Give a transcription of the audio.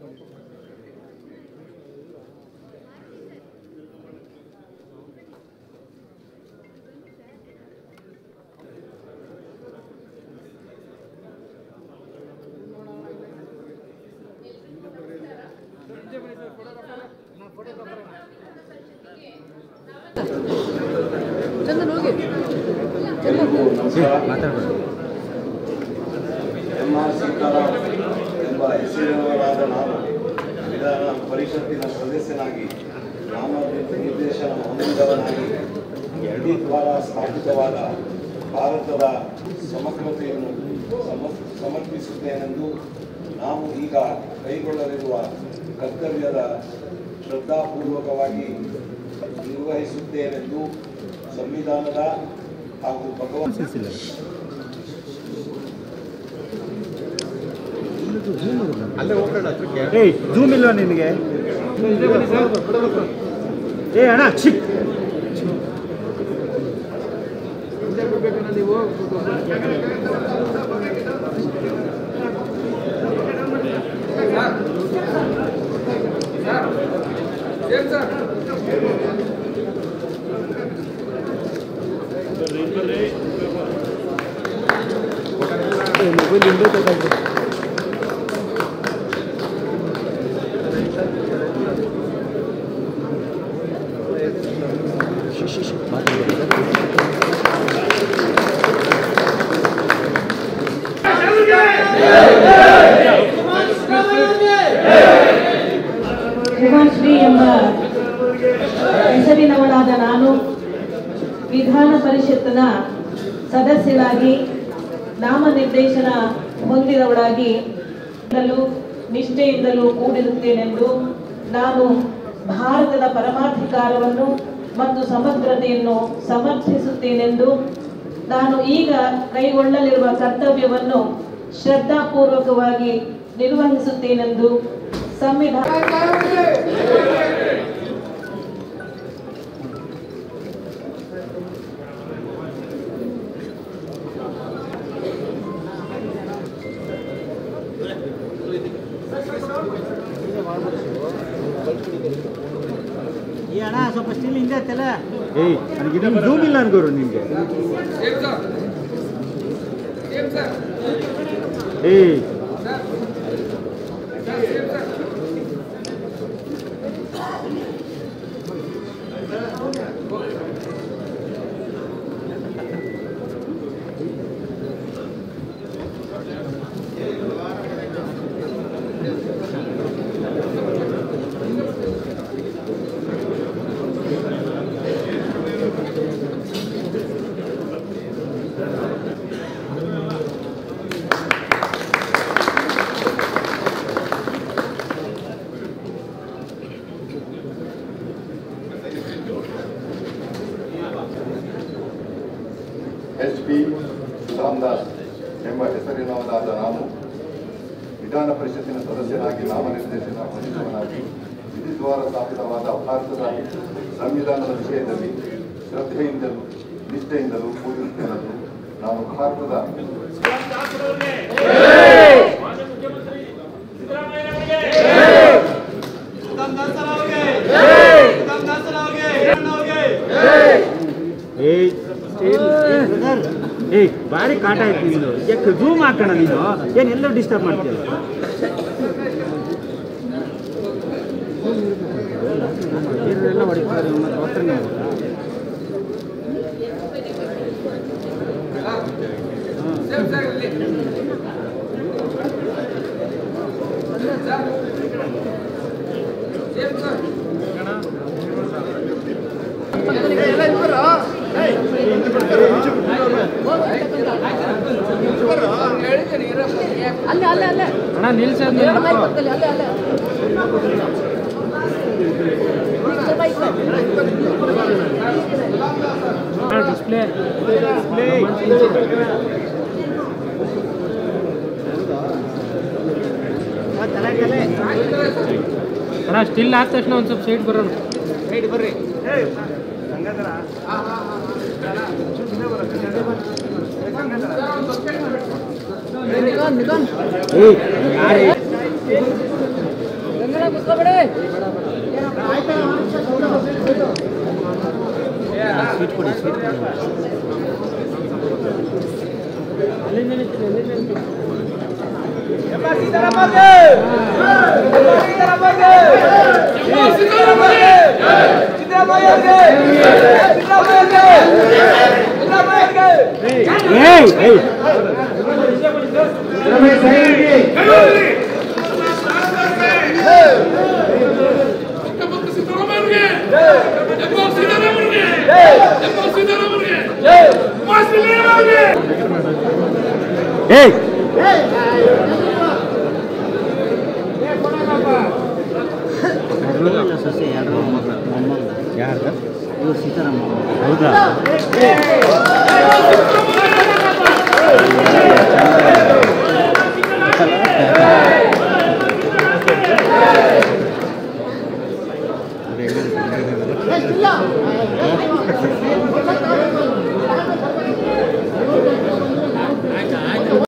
ಎಲ್ಲರಿಗೂ ನಮಸ್ಕಾರ M R Sitaram ಎಂಬ ಹೆಸರಿನವರಾದ ನಾನು ವಿಧಾನ ಪರಿಷತ್ತಿನ ಸದಸ್ಯನಾಗಿ ನಾಮ ನಿರ್ದೇಶನ ಹೊಂದಿದವನಾಗಿ ಎಡಿ ದ್ವಾರ ಸ್ಥಾಪಿತವಾದ ಭಾರತದ ಸಮಗ್ರತೆಯನ್ನು ಸಮ ಸಮರ್ಪಿಸುತ್ತೇನೆಂದು ನಾವು ಈಗ ಕೈಗೊಳ್ಳಲಿರುವ ಕರ್ತವ್ಯದ ಶ್ರದ್ಧಾಪೂರ್ವಕವಾಗಿ ನಿರ್ವಹಿಸುತ್ತೇನೆಂದು ಸಂವಿಧಾನದ ಹಾಗೂ ಭಗವಂತ ಏಯ್ ಜೂಮ್ ಇಲ್ವಾ ನಿನಗೆ ಏ ಅಣ್ಣ ಚಿಕ್ ಮೊಬೈಲ್ ಹಿಂದೆ ಉಮಾಶ್ರೀ ಎಂಬ ಹೆಸರಿನವಳಾದ ನಾನು ವಿಧಾನ ಪರಿಷತ್ತಿನ ಸದಸ್ಯರಾಗಿ ನಾಮನಿರ್ದೇಶನ ಹೊಂದಿದವಳಾಗಿ ಯಿಂದಲೂ ನಿಷ್ಠೆಯಿಂದಲೂ ಕೂಡಿರುತ್ತೇನೆಂದು ನಾನು ಭಾರತದ ಪರಮಾಧಿಕಾರವನ್ನು ಮತ್ತು ಸಮಗ್ರತೆಯನ್ನು ಸಮರ್ಥಿಸುತ್ತೇನೆಂದು ನಾನು ಈಗ ಕೈಗೊಳ್ಳಲಿರುವ ಕರ್ತವ್ಯವನ್ನು ಶ್ರದ್ಧಾಪೂರ್ವಕವಾಗಿ ನಿರ್ವಹಿಸುತ್ತೇನೆಂದು ಸಂವಿಧಾನ ಏ ಅಣ್ಣ ಸ್ವಲ್ಪ ಸ್ಟಿಲ್ ಹಿಂದೆ ಐತಲ್ಲ ಏಯ್ ನನಗೆ ಇದನ್ನು ಜೂಮ್ ಇಲ್ಲ ಅನ್ಕೋರು ನಿಮಗೆ ಏಯ್ ಎಚ್ ಪಿ ರಾಮದಾಸ್ ಎಂಬ ಹೆಸರಿನವನಾದ ನಾನು ವಿಧಾನ ಪರಿಷತ್ತಿನ ಸದಸ್ಯನಾಗಿ ನಾಮನಿರ್ದೇಶನ ಹೊಂದಿದವನಾಗಿ ವಿಧಿದ್ವಾರ ಸ್ಥಾಪಿತವಾದ ಭಾರತದ ಸಂವಿಧಾನದ ವಿಷಯದಲ್ಲಿ ಶ್ರದ್ಧೆಯಿಂದಲೂ ನಿಷ್ಠೆಯಿಂದಲೂ ಕೂಡಿರುತ್ತೇನೆಂದು ನಾನು ಭಾರತದ ಏಯ್ ಬ್ರದರ್ ಏಯ್ ಭಾರಿ ಕಾಟ ಆಯ್ತು ನೀನು ಯಾಕೆ ಜೂಮ್ ಹಾಕೋಣ ನೀನು ಏನು ಎಲ್ಲರೂ ಡಿಸ್ಟರ್ಬ್ ಮಾಡ್ತೀಯಲ್ಲ ಎಲ್ಲ ಹೊಡಿತಾರೆ ಮತ್ತೆ ಹತ್ರನೇ ಹೋಗಲ್ಲ ಅಲ್ಲೇ ಅಲ್ಲೇ ಅಲ್ಲೇ ಅಣ್ಣ ನಿಲ್ಸ ಮೈಕ್ ಪಕ್ಕದಲ್ಲಿ, ಅಲ್ಲೇ ಅಲ್ಲೇ ಡಿಸ್ಪ್ಲೇ ಅಣ್ಣ ಸ್ಟಿಲ್ ಆದ ತಕ್ಷಣ ಒಂದು ಸ್ವಲ್ಪ ಸೈಡ್ ಬರೋಣ ಬರ್ರಿ ನಿಧಾನ್ ನಿಧಾನ್ ಏಯ್ ಯಾರೇ ಸ್ವೀಟ್ ಕೊಡಿ ಸ್ವೀಟ್ ಕೊಡಿ ಏಯ್ ಏಯ್ ಏಯ್ ಮಗಳು ಸೊಸೆ ಎರಡು ಮೊಮ್ಮಗಳು ಯಾರು ಇವರು ಸೀತಾರಾಮ ಹೌದಾ ಇಲ್ಲ